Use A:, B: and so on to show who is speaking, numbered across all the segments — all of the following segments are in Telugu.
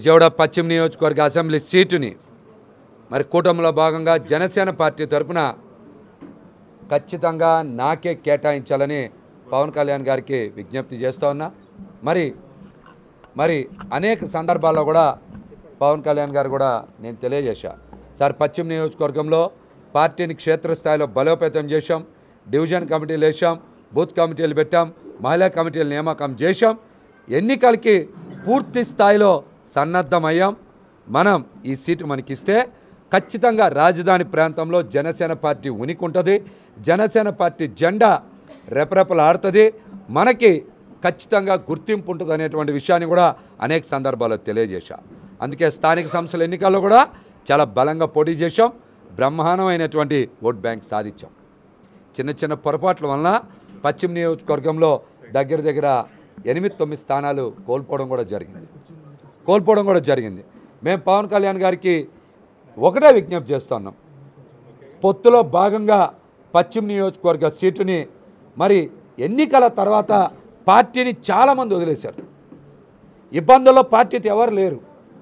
A: విజయవాడ పశ్చిమ నియోజకవర్గ అసెంబ్లీ సీటుని మరి కూటమిలో భాగంగా జనసేన పార్టీ తరపున ఖచ్చితంగా నాకే కేటాయించాలని పవన్ కళ్యాణ్ గారికి విజ్ఞప్తి చేస్తూ ఉన్నా మరి మరి అనేక సందర్భాల్లో కూడా పవన్ కళ్యాణ్ గారు కూడా నేను తెలియజేశా సార్ పశ్చిమ నియోజకవర్గంలో పార్టీని క్షేత్రస్థాయిలో బలోపేతం చేశాం డివిజన్ కమిటీలు వేసాం బూత్ కమిటీలు పెట్టాం మహిళా కమిటీలు నియామకం చేశాం ఎన్నికలకి పూర్తి స్థాయిలో సన్నద్ధమయ్యాం మనం ఈ సీటు మనకిస్తే ఖచ్చితంగా రాజధాని ప్రాంతంలో జనసేన పార్టీ ఉనికి ఉంటుంది జనసేన పార్టీ జెండా రెపరెపలాడుతుంది మనకి ఖచ్చితంగా గుర్తింపు ఉంటుంది అనేటువంటి విషయాన్ని కూడా అనేక సందర్భాల్లో తెలియజేశాం అందుకే స్థానిక సంస్థల ఎన్నికల్లో కూడా చాలా బలంగా పోటీ చేశాం బ్రహ్మాండమైనటువంటి ఓట్ బ్యాంక్ సాధించాం చిన్న చిన్న పొరపాట్ల వలన పశ్చిమ నియోజకవర్గంలో దగ్గర దగ్గర ఎనిమిది తొమ్మిది స్థానాలు కోల్పోవడం కూడా జరిగింది కోల్పోవడం కూడా జరిగింది మేము పవన్ కళ్యాణ్ గారికి ఒకటే విజ్ఞప్తి చేస్తున్నాం పొత్తులో భాగంగా పశ్చిమ నియోజకవర్గ సీటుని మరి ఎన్నికల తర్వాత పార్టీని చాలామంది వదిలేశారు ఇబ్బందుల్లో పార్టీతో ఎవరు లేరు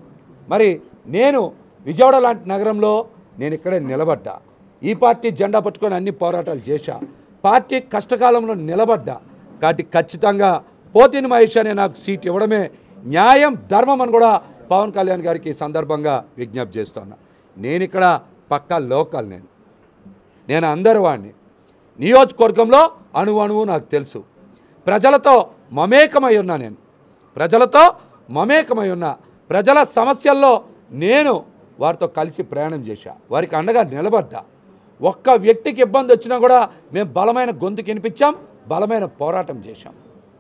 A: మరి నేను విజయవాడ లాంటి నగరంలో నేను ఇక్కడే నిలబడ్డా ఈ పార్టీ జెండా పట్టుకొని అన్ని పోరాటాలు చేశా పార్టీ కష్టకాలంలో నిలబడ్డా కాబట్టి ఖచ్చితంగా పోతిని మహేష్ అనే నాకు సీట్ ఇవ్వడమే న్యాయం ధర్మం అని కూడా పవన్ కళ్యాణ్ గారికి ఈ సందర్భంగా విజ్ఞప్తి చేస్తున్నా నేను ఇక్కడ పక్కా లోకల్ నేను నేను అందరి వాడిని నియోజకవర్గంలో అణువు అణువు నాకు తెలుసు ప్రజలతో మమేకమై ఉన్నా నేను ప్రజలతో మమేకమై ఉన్నా ప్రజల సమస్యల్లో నేను వారితో కలిసి ప్రయాణం చేశా వారికి అండగా నిలబడ్డా ఒక్క వ్యక్తికి ఇబ్బంది వచ్చినా కూడా మేము బలమైన గొంతుకు వినిపించాం బలమైన పోరాటం చేశాం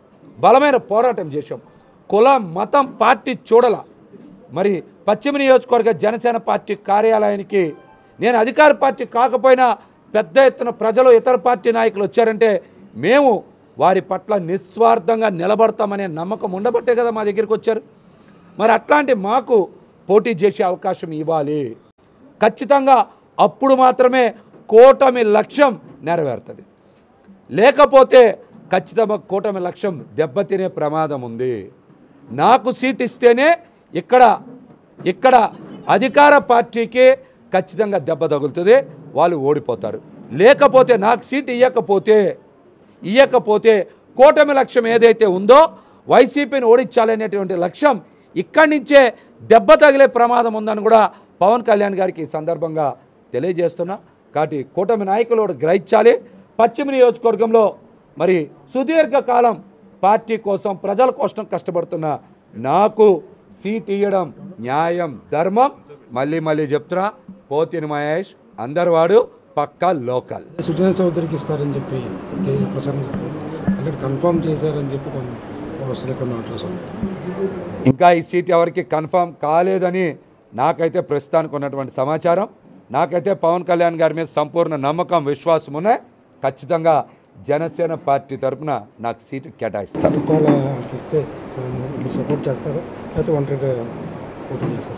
A: బలమైన పోరాటం చేశాం కుల మతం పార్టీ చూడల మరి పశ్చిమ నియోజకవర్గ జనసేన పార్టీ కార్యాలయానికి నేను అధికార పార్టీ కాకపోయినా పెద్ద ఎత్తున ప్రజలు ఇతర పార్టీ నాయకులు వచ్చారంటే మేము వారి పట్ల నిస్వార్థంగా నిలబడతామనే నమ్మకం ఉండబట్టే కదా మా దగ్గరికి వచ్చారు మరి అట్లాంటి మాకు పోటీ చేసే అవకాశం ఇవ్వాలి ఖచ్చితంగా అప్పుడు మాత్రమే కూటమి లక్ష్యం నెరవేరుతుంది లేకపోతే ఖచ్చితంగా కూటమి లక్ష్యం దెబ్బతినే ప్రమాదం ఉంది నాకు సీట్ ఇస్తేనే ఇక్కడ ఇక్కడ అధికార పార్టీకి ఖచ్చితంగా దెబ్బ తగులుతుంది వాళ్ళు ఓడిపోతారు లేకపోతే నాకు సీట్ ఇవ్వకపోతే ఇవ్వకపోతే కూటమి లక్ష్యం ఏదైతే ఉందో వైసీపీని ఓడించాలనేటువంటి లక్ష్యం ఇక్కడి నుంచే దెబ్బ తగిలే ప్రమాదం ఉందని కూడా పవన్ కళ్యాణ్ గారికి ఈ సందర్భంగా తెలియజేస్తున్నా కాబట్టి కూటమి నాయకులు కూడా గ్రహించాలి పశ్చిమ నియోజకవర్గంలో మరి సుదీర్ఘకాలం పార్టీ కోసం ప్రజల కోసం కష్టపడుతున్న నాకు సీట్ ఇవ్వడం న్యాయం ధర్మం మళ్ళీ మళ్ళీ చెప్తున్నా పోతిని మహేష్ అందరు వాడు పక్కా లోకల్
B: సుజన చౌదరికి ఇస్తారని చెప్పి తేజ ప్రసన్న అక్కడ కన్ఫర్మ్ చేశారని చెప్పి కొన్ని వస్తున్నాయి కొన్ని మాటలు సార్
A: ఇంకా ఈ సీట్ ఎవరికి కన్ఫర్మ్ కాలేదని నాకైతే ప్రస్తుతానికి ఉన్నటువంటి సమాచారం నాకైతే పవన్ కళ్యాణ్ గారి మీద సంపూర్ణ నమ్మకం విశ్వాసం ఉన్నాయి ఖచ్చితంగా జనసేన పార్టీ తరపున నాకు సీటు కేటాయిస్తారు
B: ఒకవేళ ఇస్తే మీరు సపోర్ట్ చేస్తారా లేకపోతే ఒంటరిగా పోటీ చేస్తారా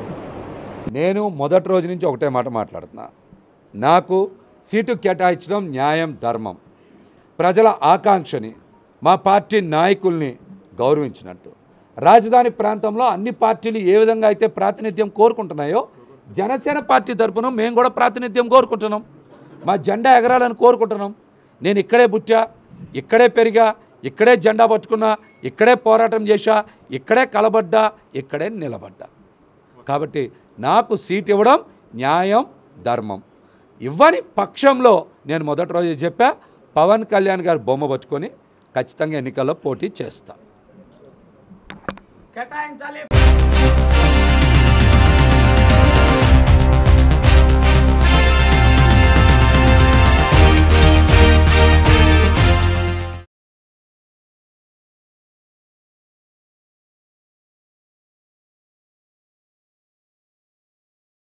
A: నేను మొదటి రోజు నుంచి ఒకటే మాట మాట్లాడుతున్నా నాకు సీటు కేటాయించడం న్యాయం ధర్మం ప్రజల ఆకాంక్షని మా పార్టీ నాయకుల్ని గౌరవించినట్టు రాజధాని ప్రాంతంలో అన్ని పార్టీలు ఏ విధంగా అయితే ప్రాతినిధ్యం కోరుకుంటున్నాయో జనసేన పార్టీ తరపున మేము కూడా ప్రాతినిధ్యం కోరుకుంటున్నాం మా జెండా ఎగరాలని కోరుకుంటున్నాం నేను ఇక్కడే పుట్టా ఇక్కడే పెరిగా ఇక్కడే జెండా పట్టుకున్నా ఇక్కడే పోరాటం చేశా ఇక్కడే కలబడ్డా ఇక్కడే నిలబడ్డా కాబట్టి నాకు సీట్ ఇవ్వడం న్యాయం ధర్మం ఇవ్వని పక్షంలో నేను మొదటి రోజు చెప్పా పవన్ కళ్యాణ్ గారు బొమ్మ పట్టుకొని ఖచ్చితంగా ఎన్నికల్లో పోటీ చేస్తా
C: కేటాయించాలి